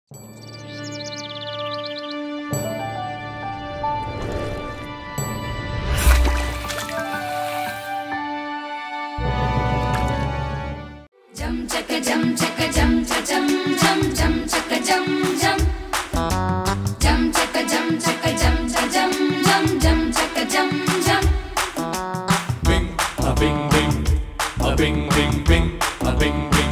Jum chaka jum chaka jum cha jum jum jum chaka jum jum. Jum chaka jum chaka jum cha jum jum jum chaka jum jum. Bing, a bing bing, a bing bing bing, a bing bing.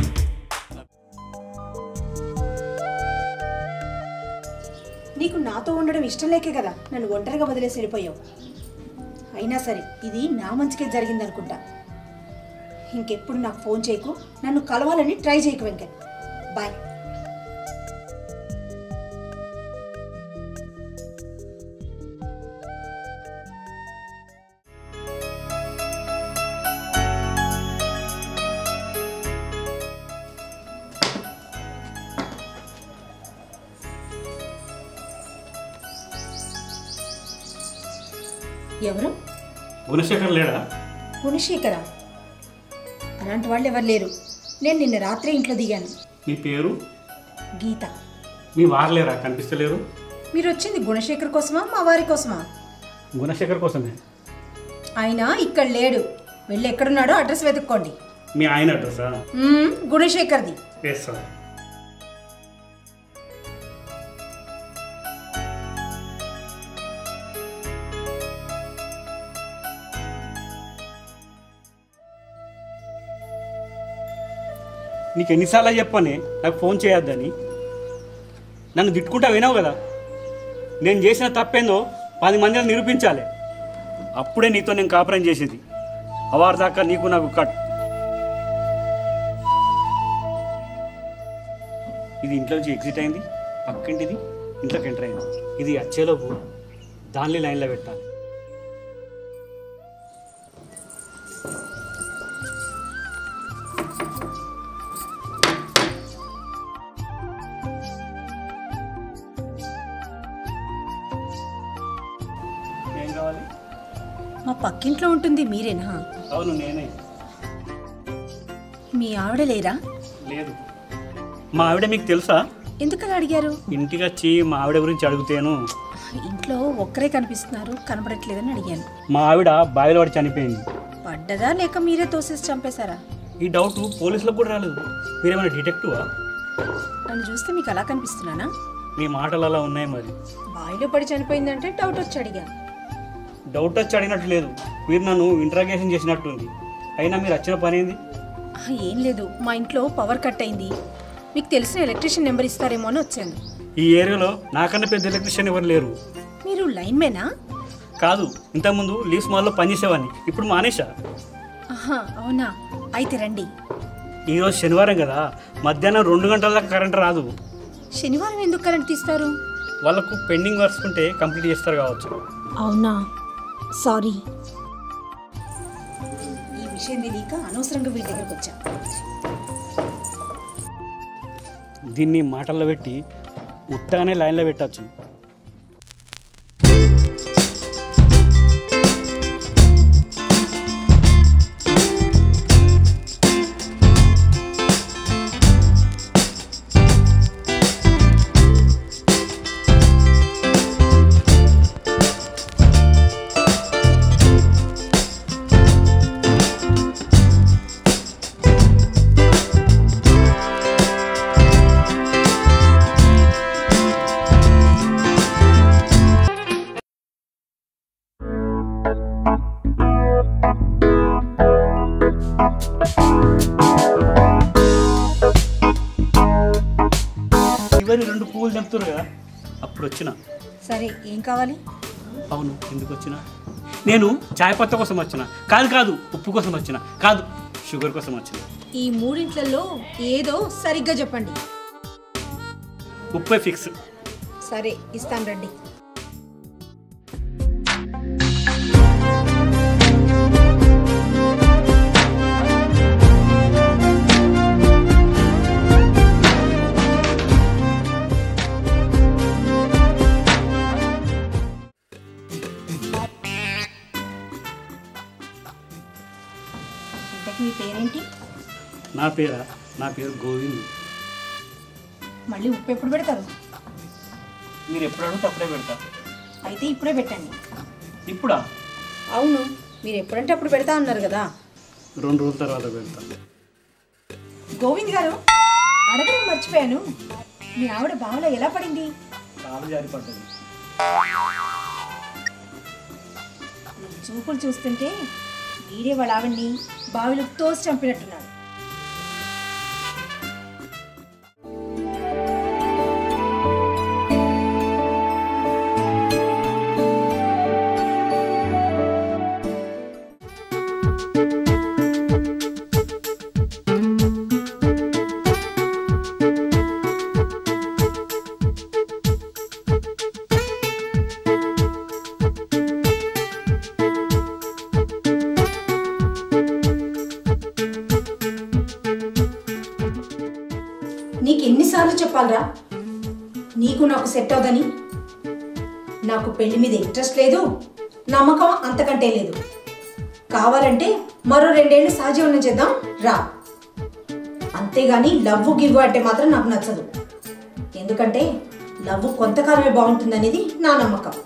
నీకు నాతో ఉండడం ఇష్టం లేకే కదా నన్ను ఒంటరిగా వదిలేసి వెళ్ళిపోయావు అయినా సరే ఇది నా మంచికే జరిగిందనుకుంటా ఇంకెప్పుడు నాకు ఫోన్ చేయకు నన్ను కలవాలని ట్రై చేయకు వెంకట్ బాయ్ ఎవరు గుణశేఖర్ లేడా గుణశేఖరా అలాంటి వాళ్ళు ఎవరు లేరు నేను నిన్న రాత్రి ఇంట్లో దిగాను మీ పేరు గీత మీ వారలేరా కనిపిస్తలేరు మీరు వచ్చింది గుణశేఖర్ కోసమా మా వారి కోసమా గుణశేఖర్ కోసమే ఆయన ఇక్కడ లేడు వెళ్ళి ఎక్కడున్నాడో అడ్రస్ వెతుక్కోండి మీ ఆయన అడ్రసా మ్మ్, గుణశేఖర్ది ఎస్ సార్ నీకు ఎన్నిసార్లు చెప్పని నాకు ఫోన్ చేయొద్దని నన్ను తిట్టుకుంటా వినావు కదా నేను చేసిన తప్పేందో పది మందిని నిరూపించాలి అప్పుడే నీతో నేను కాపురం చేసేది అవారు దాకా నీకు నాకు కట్ ఇది ఇంట్లో నుంచి ఎగ్జిట్ అయింది పక్కింటిది ఇంట్లోకి ఎంటర్ అయింది ఇది వచ్చేలోపు దాన్ని లైన్లో పెట్టాలి ఏం కావాలి మా పక్కింట్లో ఉంటుంది మీరేనా అవును నేనే మీ ఆవిడ లేరా లేదు మా ఆవిడ మీకు తెలుసా ఎందుకలా అడిగారు ఇంటికి వచ్చి మా ఆవిడ గురించి అడుగుతాను ఇంట్లో ఒక్కరే కనిపిస్తున్నారు కనపడట్లేదని అడిగాను మా ఆవిడ బావిలో పడి చనిపోయింది పడ్డదా లేక మీరే తోసేసి చంపేశారా ఈ డౌట్ పోలీసులకు కూడా రాలేదు మీరేమైనా డిటెక్టివా నన్ను చూస్తే మీకు అలా కనిపిస్తున్నానా మీ మాటలు అలా ఉన్నాయి మరి బావిలో పడి చనిపోయిందంటే డౌట్ వచ్చి అడిగాను డౌట్ వచ్చి అడిగినట్టు లేదు మీరు నన్ను ఇంట్రాగేషన్ చేసినట్టుంది అయినా మీరు వచ్చిన పని ఏంది ఆ, ఏం లేదు మా ఇంట్లో పవర్ కట్ అయింది మీకు తెలిసిన ఎలక్ట్రీషియన్ నెంబర్ ఇస్తారేమో అని వచ్చాను ఈ ఏరియాలో నాకన్నా పెద్ద ఎలక్ట్రిషియన్ ఎవరు లేరు మీరు లైన్మేనా కాదు ఇంతకుముందు లీవ్స్ మాల్లో పనిచేసేవాడిని ఇప్పుడు మానేశా ఆహా అవునా అయితే రండి ఈరోజు శనివారం కదా మధ్యాహ్నం రెండు గంటల దాకా కరెంట్ రాదు శనివారం ఎందుకు కరెంట్ తీస్తారు వాళ్ళకు పెండింగ్ వర్క్స్ ఉంటే కంప్లీట్ చేస్తారు కావచ్చు అవునా సారీ ఈ విషయం తెలియక అనవసరంగా వీడి దగ్గరకు వచ్చా దీన్ని మాటల్లో పెట్టి ఉత్తగానే లైన్లో పెట్టచ్చు ఇవన్నీ రెండు పువ్వులు తెంపుతారు కదా అప్పుడు వచ్చిన సరే ఏం కావాలి అవును ఎందుకు వచ్చిన నేను చాయ్ పత్త కోసం వచ్చిన కాదు కాదు ఉప్పు కోసం వచ్చిన కాదు షుగర్ కోసం వచ్చిన ఈ మూడింట్లలో ఏదో సరిగ్గా చెప్పండి ఉప్పే ఫిక్స్ సరే ఇస్తాను రండి ఇంతకు మీ పేరేంటి నా పేరా నా పేరు గోవింద్ మళ్ళీ ఉప్పు ఎప్పుడు పెడతారు మీరు ఎప్పుడు అడిగితే అప్పుడే పెడతా అయితే ఇప్పుడే పెట్టండి ఇప్పుడా అవును మీరు ఎప్పుడంటే అప్పుడు పెడతా అన్నారు కదా రెండు రోజుల తర్వాత పెడతా గోవింద్ గారు అడగడం మర్చిపోయాను మీ ఆవిడ బావలో ఎలా పడింది కాలు జారి పడ్డది ఈ చూపులు చూస్తుంటే వీడే వాళ్ళ ఆవిడ్ని బావిలో తోసి చంపినట్టున్నాడు నీకు ఎన్నిసార్లు చెప్పాలరా నీకు నాకు సెట్ అవుదని నాకు పెళ్లి మీద ఇంట్రెస్ట్ లేదు నమ్మకం అంతకంటే లేదు కావాలంటే మరో రెండేళ్ళు సహజీవనం చేద్దాం రా అంతేగాని లవ్ గివ్ అంటే మాత్రం నాకు నచ్చదు ఎందుకంటే లవ్ కొంతకాలమే బాగుంటుందనేది నా నమ్మకం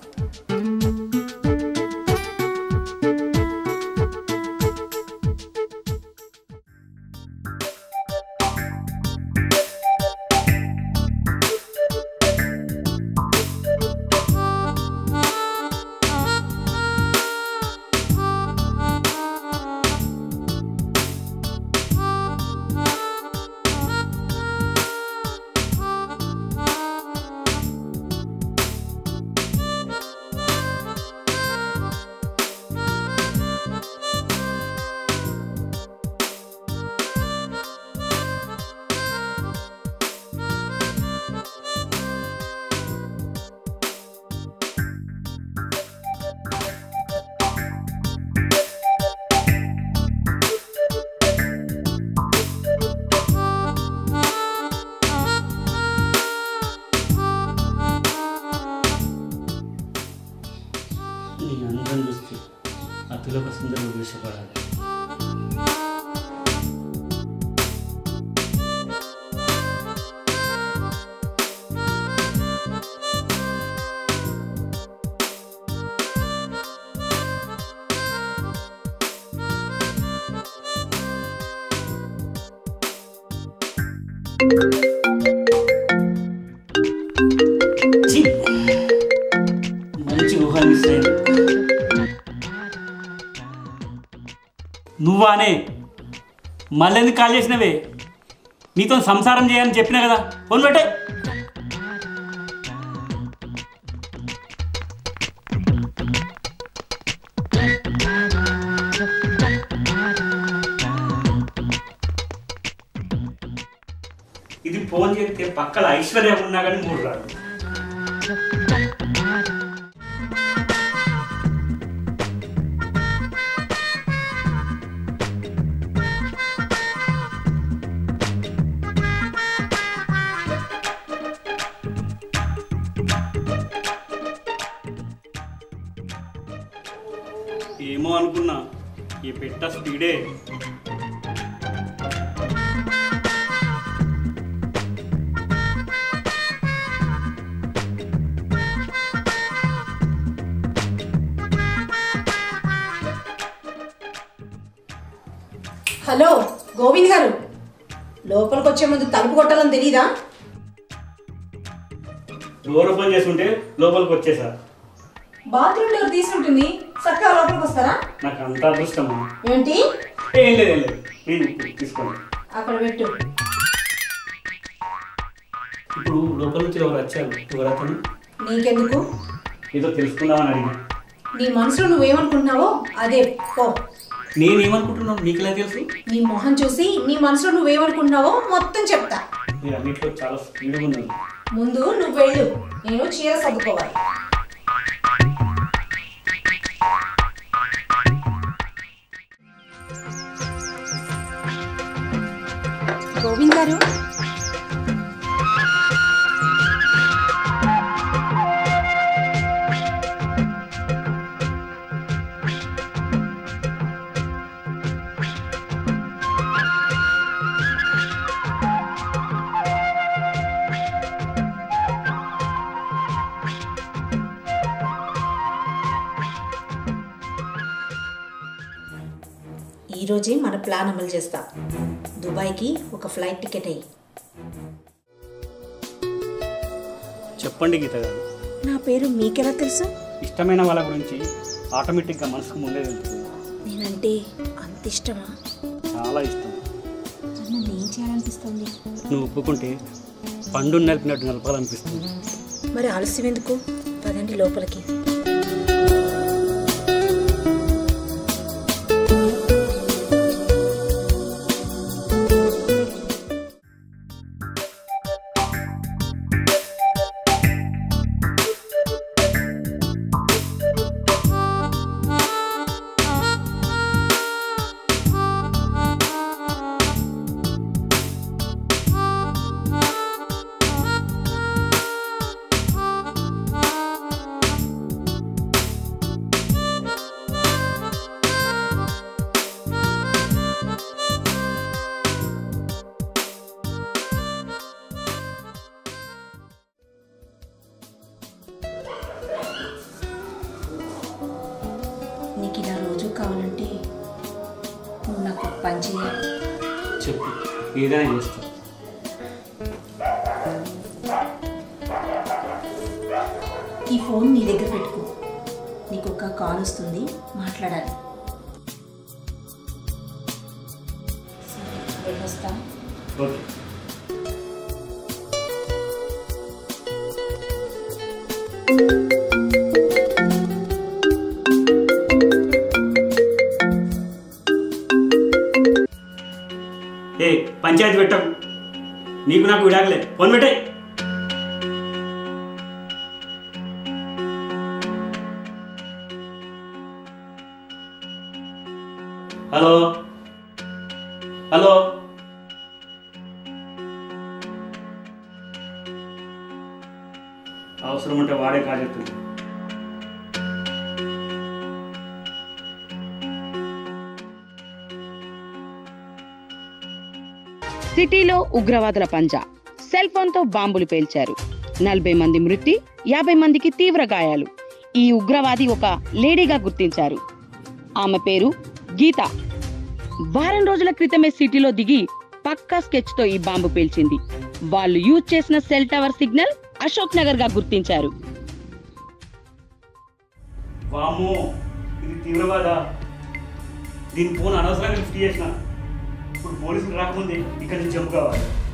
నీ అందరం చూస్తే అతిలోక సుందరం విషపడాలి ఛీ! మంచి ఊహ మిస్ అయింది నువ్వానే మళ్ళీ కాల్ చేసినవే నీతో సంసారం చేయని చెప్పినా కదా ఫోన్ పెట్టే ఇది ఫోన్ చేస్తే పక్కల ఐశ్వర్య ఉన్నా కానీ మూడు రాదు ఏమో అనుకున్నా ఈ పెట్ట స్పీడే హలో గోవింద్ గారు లోపలికి వచ్చే ముందు తలుపు కొట్టాలని తెలీదా డోర్ ఓపెన్ చేసుకుంటే లోపలికి వచ్చేసా బాత్రూమ్ డోర్ తీసి ఉంటుంది చక్కగా లోపలికి వస్తారా నాకు అంత అదృష్టమా ఏంటి ఏం లేదు ఏం లేదు నేను తీసుకోండి అక్కడ పెట్టు ఇప్పుడు లోపల నుంచి ఎవరు వచ్చారు ఎవరు అతను నీకెందుకు ఏదో తెలుసుకుందామని అడిగిన నీ మనసులో నువ్వేమనుకుంటున్నావో అదే పో నేనేమనుకుంటున్నాను మీకు ఎలా తెలుసు నీ మొహం చూసి నీ మనసులో నువ్వేమనుకుంటున్నావో మొత్తం చెప్తా మీరు అన్నింటిలో చాలా స్పీడ్గా ఉన్నారు ముందు నువ్వు వెళ్ళు నేను చీర సర్దుకోవాలి గోవింద్ గారు ఈరోజే మన ప్లాన్ అమలు చేస్తా దుబాయ్కి ఒక ఫ్లైట్ టికెట్ అయ్యి చెప్పండి గీత గారు నా పేరు మీకెలా తెలుసు ఇష్టమైన వాళ్ళ గురించి ఆటోమేటిక్గా మనసుకు ముందే తెలుస్తుంది నేనంటే అంత ఇష్టమా చాలా ఇష్టం నన్ను ఏం చేయాలనిపిస్తుంది నువ్వు ఒప్పుకుంటే పండు నలిపినట్టు నలపాలనిపిస్తుంది మరి ఆలస్యం ఎందుకు పదండి లోపలికి నీకు ఇలా రోజు కావాలంటే నువ్వు నాకు ఒక పని చేయాలి చెప్పు ఏదైనా చేస్తా ఈ ఫోన్ నీ దగ్గర పెట్టుకో నీకు ఒక కాల్ వస్తుంది మాట్లాడాలి సరే, వెళ్ళొస్తా ఓకే ఏ పంచాయతీ పెట్టకు నీకు నాకు విడాకలే ఫోన్ పెట్టే హలో హలో అవసరం ఉంటే వాడే కాజెత్తుంది సిటీలో ఉగ్రవాదుల పంజా సెల్ ఫోన్తో బాంబులు పేల్చారు నలభై మంది మృతి యాభై మందికి తీవ్ర గాయాలు ఈ ఉగ్రవాది ఒక లేడీగా గుర్తించారు ఆమె పేరు గీత వారం రోజుల క్రితమే సిటీలో దిగి పక్కా స్కెచ్ తో ఈ బాంబు పేల్చింది వాళ్ళు యూజ్ చేసిన cell tower signal Ashok Nagar గా గుర్తించారు వామ్మో ఇది తీవ్రవాద దీని ఫోన్ అనవసరంగా లిఫ్ట్ చేసిన ఇప్పుడు పోలీసులు రాకముందే ఇక్కడి నుంచి జంపు కావాలి